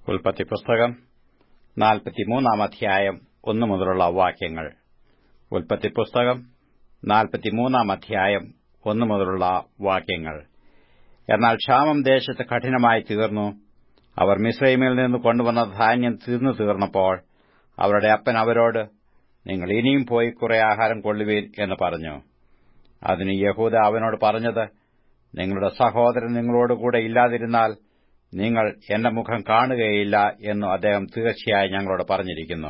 ഉൽപ്പത്തി പുസ്തകം നാൽപ്പത്തിമൂന്നാം അധ്യായം ഒന്നു മുതലുള്ള വാക്യങ്ങൾ ഉൽപ്പത്തി പുസ്തകം നാൽപ്പത്തിമൂന്നാം അധ്യായം ഒന്നു മുതലുള്ള വാക്യങ്ങൾ എന്നാൽ ക്ഷാമം ദേശത്ത് കഠിനമായി തീർന്നു അവർ മിസ്രൈമിൽ നിന്ന് കൊണ്ടുവന്ന ധാന്യം തിന്നു തീർന്നപ്പോൾ അവരുടെ അപ്പൻ അവരോട് നിങ്ങൾ ഇനിയും പോയി കുറെ ആഹാരം കൊള്ളുവീൻ എന്ന് പറഞ്ഞു അതിന് യഹൂദ അവനോട് പറഞ്ഞത് നിങ്ങളുടെ സഹോദരൻ നിങ്ങളോടുകൂടെ ഇല്ലാതിരുന്നാൽ നിങ്ങൾ എന്റെ മുഖം കാണുകയില്ല എന്ന് അദ്ദേഹം തീർച്ചയായി ഞങ്ങളോട് പറഞ്ഞിരിക്കുന്നു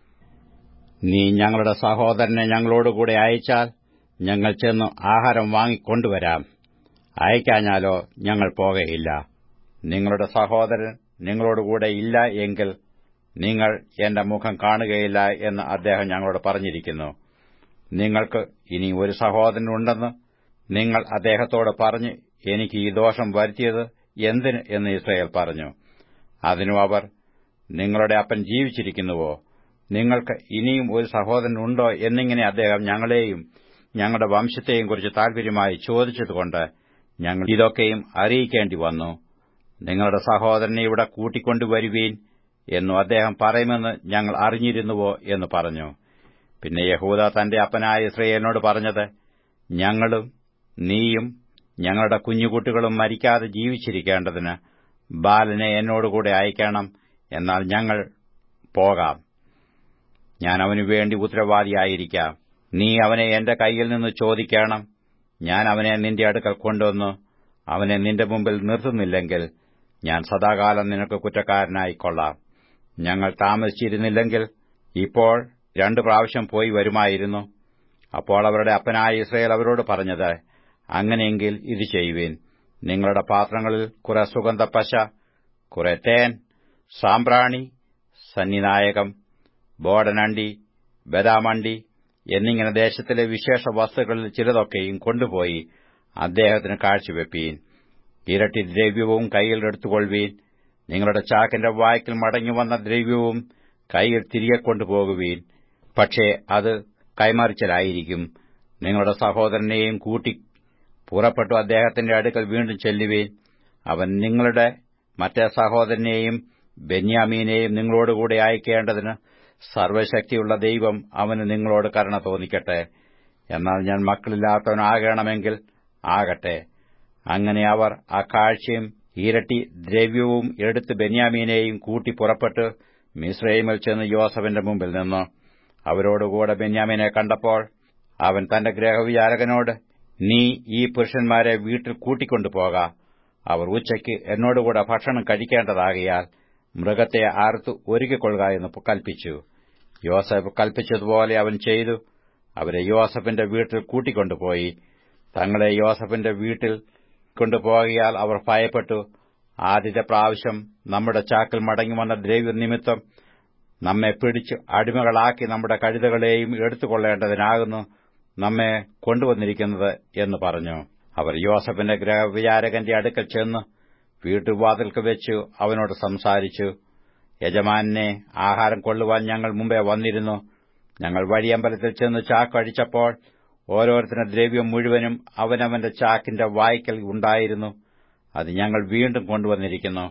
നീ ഞങ്ങളുടെ സഹോദരനെ ഞങ്ങളോടുകൂടെ അയച്ചാൽ ഞങ്ങൾ ചെന്ന് ആഹാരം വാങ്ങിക്കൊണ്ടുവരാം അയക്കാഞ്ഞാലോ ഞങ്ങൾ പോകയില്ല നിങ്ങളുടെ സഹോദരൻ നിങ്ങളോടുകൂടെ ഇല്ല എങ്കിൽ നിങ്ങൾ എന്റെ മുഖം കാണുകയില്ല എന്ന് അദ്ദേഹം ഞങ്ങളോട് പറഞ്ഞിരിക്കുന്നു നിങ്ങൾക്ക് ഇനി ഒരു സഹോദരനുണ്ടെന്ന് നിങ്ങൾ അദ്ദേഹത്തോട് പറഞ്ഞ് എനിക്ക് ഈ ദോഷം വരുത്തിയത് എന്തിന് എന്ന് ഇസ്രയേൽ പറഞ്ഞു അതിനു അവർ നിങ്ങളുടെ അപ്പൻ ജീവിച്ചിരിക്കുന്നുവോ നിങ്ങൾക്ക് ഇനിയും ഒരു സഹോദരനുണ്ടോ എന്നിങ്ങനെ അദ്ദേഹം ഞങ്ങളെയും ഞങ്ങളുടെ വംശത്തെയും കുറിച്ച് താൽപര്യമായി ചോദിച്ചതുകൊണ്ട് ഞങ്ങൾ ഇതൊക്കെയും അറിയിക്കേണ്ടി വന്നു നിങ്ങളുടെ സഹോദരനെ ഇവിടെ കൂട്ടിക്കൊണ്ടുവരുവീൻ എന്നു അദ്ദേഹം പറയുമെന്ന് ഞങ്ങൾ അറിഞ്ഞിരുന്നുവോ എന്ന് പറഞ്ഞു പിന്നെ യഹൂദ തന്റെ അപ്പനായ ഇസ്രയേലിനോട് പറഞ്ഞത് ഞങ്ങളും നീയും ഞങ്ങളുടെ കുഞ്ഞുകുട്ടികളും മരിക്കാതെ ജീവിച്ചിരിക്കേണ്ടതിന് ബാലനെ എന്നോടുകൂടെ അയക്കണം എന്നാൽ ഞങ്ങൾ പോകാം ഞാൻ അവനു വേണ്ടി ഉത്തരവാദിയായിരിക്കാം നീ അവനെ എന്റെ കൈയിൽ നിന്ന് ചോദിക്കണം ഞാൻ അവനെ നിന്റെ അടുക്കൽ കൊണ്ടുവന്നു അവനെ നിന്റെ മുമ്പിൽ നിർത്തുന്നില്ലെങ്കിൽ ഞാൻ സദാകാലം നിനക്ക് കുറ്റക്കാരനായിക്കൊള്ളാം ഞങ്ങൾ താമസിച്ചിരുന്നില്ലെങ്കിൽ ഇപ്പോൾ രണ്ടു പ്രാവശ്യം പോയി വരുമായിരുന്നു അപ്പോൾ അവരുടെ അപ്പനായ ഇസ്രയേൽ അവരോട് പറഞ്ഞത് അങ്ങനെയെങ്കിൽ ഇത് ചെയ്യുവീൻ നിങ്ങളുടെ പാത്രങ്ങളിൽ കുറെ സുഗന്ധപ്പശ കുറെ തേൻ സാമ്പ്രാണി സന്നിനായകം ബോടനണ്ടി ബദാമണ്ടി എന്നിങ്ങനെ ദേശത്തിലെ വിശേഷ വസ്തുക്കളിൽ ചിലതൊക്കെയും കൊണ്ടുപോയി അദ്ദേഹത്തിന് കാഴ്ചവെപ്പീൻ ഇരട്ടി ദ്രവ്യവും കൈയിൽ എടുത്തുകൊള്ളുവീൻ നിങ്ങളുടെ ചാക്കിന്റെ വായ്ക്കൽ മടങ്ങിവന്ന ദ്രവ്യവും കൈയിൽ തിരികെ കൊണ്ടുപോകുവീൻ പക്ഷേ അത് കൈമറിച്ചലായിരിക്കും നിങ്ങളുടെ സഹോദരനെയും കൂട്ടി പുറപ്പെട്ടു അദ്ദേഹത്തിന്റെ അടുക്കൽ വീണ്ടും ചെല്ലുവീൻ അവൻ നിങ്ങളുടെ മറ്റേ സഹോദരനെയും ബെന്യാമീനെയും നിങ്ങളോടുകൂടെ അയക്കേണ്ടതിന് സർവശക്തിയുള്ള ദൈവം അവന് നിങ്ങളോട് കരുണ തോന്നിക്കട്ടെ എന്നാൽ ഞാൻ മക്കളില്ലാത്തവനാകണമെങ്കിൽ ആകട്ടെ അങ്ങനെ അവർ ആ കാഴ്ചയും ഇരട്ടി ദ്രവ്യവും എടുത്ത് ബെന്യാമീനെയും കൂട്ടി പുറപ്പെട്ട് മിസ്രൈമിൽ ചെന്ന് യോസഫിന്റെ മുമ്പിൽ നിന്നു അവരോടുകൂടെ ബെന്യാമീനെ കണ്ടപ്പോൾ അവൻ തന്റെ ഗ്രഹവിചാരകനോട് നീ ഈ പുരുഷന്മാരെ വീട്ടിൽ കൂട്ടിക്കൊണ്ടുപോക അവർ ഉച്ചയ്ക്ക് എന്നോടുകൂടെ ഭക്ഷണം കഴിക്കേണ്ടതാകിയാൽ മൃഗത്തെ ആർത്തു ഒരുക്കിക്കൊള്ളുക എന്ന് കൽപ്പിച്ചു യോസഫ് കൽപ്പിച്ചതുപോലെ അവൻ ചെയ്തു അവരെ യോസഫിന്റെ വീട്ടിൽ കൂട്ടിക്കൊണ്ടുപോയി തങ്ങളെ യോസഫിന്റെ വീട്ടിൽ കൊണ്ടുപോകിയാൽ അവർ ഭയപ്പെട്ടു ആദ്യത്തെ പ്രാവശ്യം നമ്മുടെ ചാക്കിൽ മടങ്ങി വന്ന ദ്രവ്യനിമിത്തം നമ്മെ പിടിച്ച് അടിമകളാക്കി നമ്മുടെ കഴുതകളെയും എടുത്തുകൊള്ളേണ്ടതിനാകുന്നു നമ്മെ കൊണ്ടുവന്നിരിക്കുന്നത് എന്ന് പറഞ്ഞു അവർ യോസഫിന്റെ ഗ്രഹവിചാരകന്റെ അടുക്കൽ ചെന്ന് വീട്ടുവാതിൽക്ക് വെച്ചു അവനോട് സംസാരിച്ചു യജമാനെ ആഹാരം കൊള്ളുവാൻ ഞങ്ങൾ മുമ്പേ വന്നിരുന്നു ഞങ്ങൾ വഴിയമ്പലത്തിൽ ചെന്ന് ചാക്കഴിച്ചപ്പോൾ ഓരോരുത്തരുടെ ദ്രവ്യം മുഴുവനും അവനവന്റെ ചാക്കിന്റെ വായ്ക്കൽ ഉണ്ടായിരുന്നു അത് ഞങ്ങൾ വീണ്ടും കൊണ്ടുവന്നിരിക്കുന്നു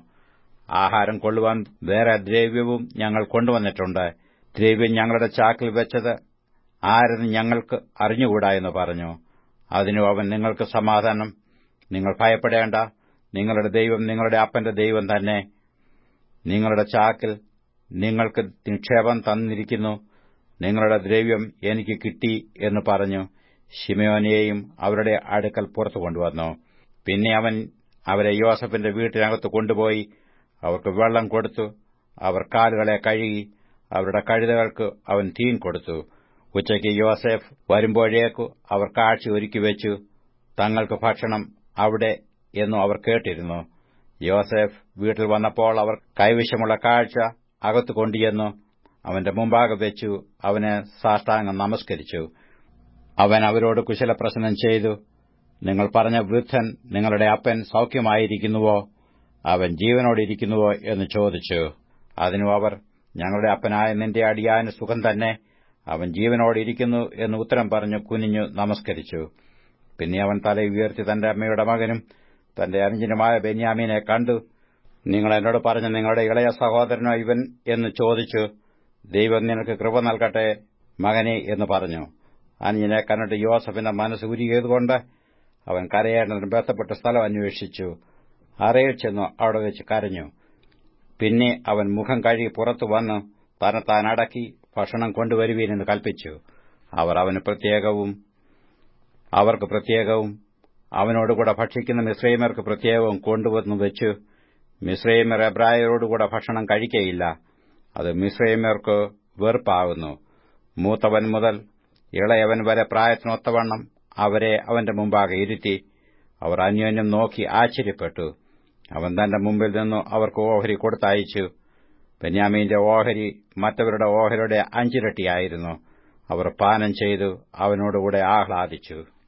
ആഹാരം കൊള്ളുവാൻ വേറെ ദ്രവ്യവും ഞങ്ങൾ കൊണ്ടുവന്നിട്ടുണ്ട് ദ്രവ്യം ഞങ്ങളുടെ ചാക്കിൽ വെച്ചത് ആരെന്ന് ഞങ്ങൾക്ക് അറിഞ്ഞുകൂടാ എന്ന് പറഞ്ഞു അതിനു അവൻ നിങ്ങൾക്ക് സമാധാനം നിങ്ങൾ ഭയപ്പെടേണ്ട നിങ്ങളുടെ ദൈവം നിങ്ങളുടെ അപ്പന്റെ ദൈവം തന്നെ നിങ്ങളുടെ ചാക്കിൽ നിങ്ങൾക്ക് നിക്ഷേപം തന്നിരിക്കുന്നു നിങ്ങളുടെ ദ്രവ്യം എനിക്ക് കിട്ടി എന്ന് പറഞ്ഞു ഷിമയോനെയും അവരുടെ അടുക്കൽ പുറത്തു കൊണ്ടുവന്നു പിന്നെ അവൻ അവരെ യോസഫിന്റെ വീട്ടിനകത്ത് കൊണ്ടുപോയി അവർക്ക് വെള്ളം കൊടുത്തു അവർ കാലുകളെ കഴുകി അവരുടെ കഴുതകൾക്ക് അവൻ തീൻ കൊടുത്തു ഉച്ചയ്ക്ക് യോസഫ് വരുമ്പോഴേക്കു അവർ കാഴ്ച ഒരുക്കി വെച്ചു തങ്ങൾക്ക് ഭക്ഷണം അവിടെ എന്നു അവർ കേട്ടിരുന്നു യോസഫ് വീട്ടിൽ വന്നപ്പോൾ അവർ കൈവശമുള്ള കാഴ്ച അകത്തു കൊണ്ടുചെന്നു അവന്റെ മുമ്പാകെ വെച്ചു അവന് സാഷ്ടാംഗം നമസ്കരിച്ചു അവൻ അവരോട് കുശലപ്രശ്നം ചെയ്തു നിങ്ങൾ പറഞ്ഞ വൃദ്ധൻ നിങ്ങളുടെ അപ്പൻ സൌഖ്യമായിരിക്കുന്നുവോ അവൻ ജീവനോടിരിക്കുന്നുവോ എന്ന് ചോദിച്ചു അതിനു അവർ ഞങ്ങളുടെ അപ്പനായ നിന്റെ അടിയാന് സുഖം തന്നെ അവൻ ജീവനോടിരിക്കുന്നു എന്ന് ഉത്തരം പറഞ്ഞു കുനിഞ്ഞു നമസ്കരിച്ചു പിന്നെ അവൻ തല ഉയർത്തി തന്റെ അമ്മയുടെ മകനും തന്റെ അനുജനുമായ ബെന്യാമീനെ കണ്ടു നിങ്ങൾ എന്നോട് പറഞ്ഞ നിങ്ങളുടെ ഇളയ സഹോദരനോ ഇവൻ എന്ന് ചോദിച്ചു ദൈവം നിനക്ക് കൃപ നൽകട്ടെ മകനെ എന്ന് പറഞ്ഞു അനുജനെ കണ്ടിട്ട് യോസഫിന്റെ മനസ്സ് ഉരുകിയതുകൊണ്ട് അവൻ കരയേണ്ടതിന് ബന്ധപ്പെട്ട സ്ഥലം അന്വേഷിച്ചു അറയിൽ ചെന്നു അവിടെ വെച്ച് കരഞ്ഞു പിന്നെ അവൻ മുഖം കഴുകി പുറത്തു വന്നു തന്നെത്താൻ അടക്കി ഭക്ഷണം കൊണ്ടുവരുവീനെന്ന് കൽപ്പിച്ചു അവർ അവന് പ്രത്യേകവും അവർക്ക് പ്രത്യേകവും അവനോടുകൂടെ ഭക്ഷിക്കുന്ന മിശ്രൈമർക്ക് പ്രത്യേകവും കൊണ്ടുവന്നു വെച്ചു മിശ്രൈമർ എബ്രായരോടുകൂടെ ഭക്ഷണം കഴിക്കയില്ല അത് മിശ്രൈമർക്ക് വെറുപ്പാകുന്നു മൂത്തവൻ മുതൽ ഇളയവൻ വരെ പ്രായത്തിനൊത്തവണ്ണം അവരെ അവന്റെ മുമ്പാകെ ഇരുത്തി അവർ അന്യോന്യം നോക്കി ആശ്ചര്യപ്പെട്ടു അവൻ തന്റെ മുമ്പിൽ നിന്നു അവർക്ക് ഓഹരി കൊടുത്തയച്ചു ബെന്യാമീന്റെ ഓഹരി മറ്റവരുടെ ഓഹരിയുടെ അഞ്ചിരട്ടിയായിരുന്നു അവർ പാനം ചെയ്തു അവനോടുകൂടെ ആഹ്ലാദിച്ചു